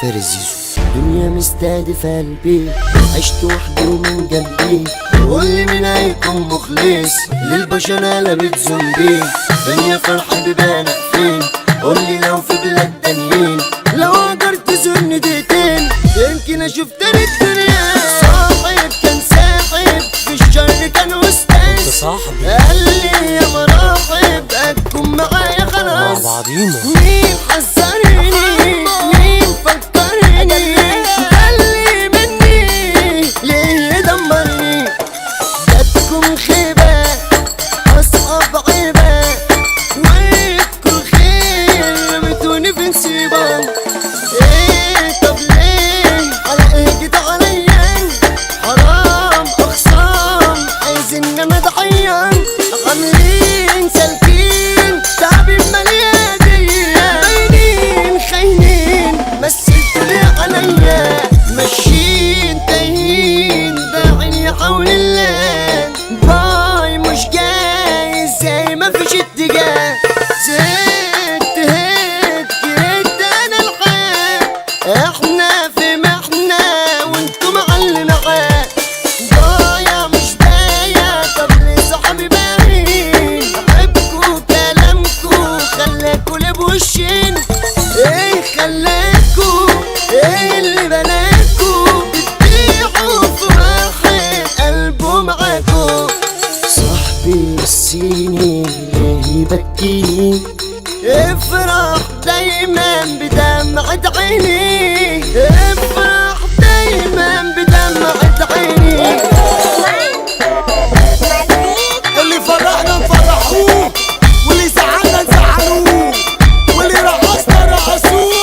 فارس زيزو دنيا مستهدفة قلبي عشت وحدي ومن جنبي قول لي مين هيكون مخلص للبشر قلبت زومبي دنيا فرحة بيبانك فين قول لي لو في بلاد تانيين لو قدرت تزورني دقيقتين يمكن اشوف تاني الدنيا صاحب كان ساحب في الشر كان استاذ صاحبي قال لي يا مراحب هتكون معايا مع خلاص بعضينا مين حذرني مين فكرني قالي مني ليه يدمرني جاتكم خيبة أصعب عيبة ويبكوا خير رميتوني في نسيبة ايه طب ليه على ايه جيت عليا حرام اخصام عايزين انا اتعين عاملين سالكين تعبين مليانية باينين خاينين مثلتوا ليه عليا ماشيين تايهين باعين حول الله باي مش جاي زي ما فيش اتجاه زهقت هيت جريت انا الحال احنا في محنة وانتوا معلم عاد ضايع مش بايع طب ليه صحابي باين احبكوا كلامكوا خلاكوا ليه بوشين ايه خلاكوا ايه اللي بلاكوا بتبيعوا في واحد قلبه معاكوا صاحبي نسيني ليه يبكيني افرح دايما بدمعة عيني افرح دايما بدمعة عيني اللي فرحنا نفرحوه واللي زعلنا نزعلوه واللي رقصنا رقصوه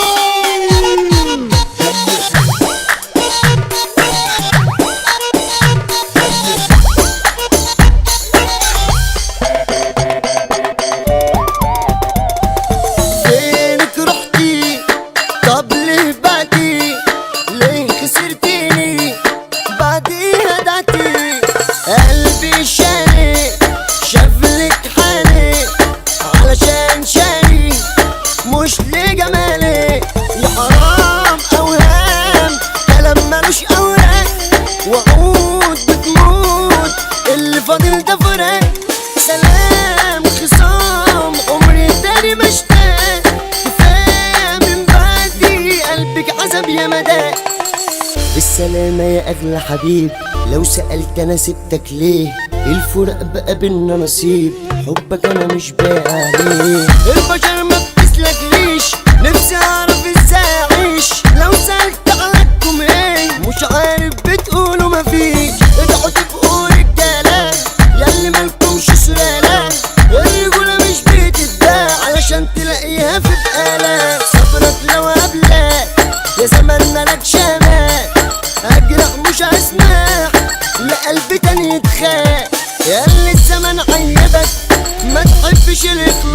فينك رحتي طب ليه بعدي ليه خسرتيني بعدي هدعتي قلبي شاني شافلك حالي علشان شاني مش لجمالي يا حرام اوهام كلام ملوش اوراق وعود بتموت اللي فاضل ده فراق سلام خصام عمري تاني مشتاق كفايه من بعدي قلبك عذب يا مدى بالسلامة يا أغلى حبيب لو سألت أنا سبتك ليه الفرق بقى بينا نصيب حبك أنا مش باقي عليه البشر ما بتسلكليش نفسي أعرف إزاي أعيش لو سألت عنكم إيه مش عارف بتقولوا مفيش ادعوا تبقوا رجالة ياللي مالكمش سلالة الرجولة مش بتتباع علشان تلاقيها في بقالة صبرك لو قبلك يا زمان مالك شمال اجرح مش هسمع لقلبي تاني يتخاق ياللي الزمن عيبك ما تحبش الاخلاق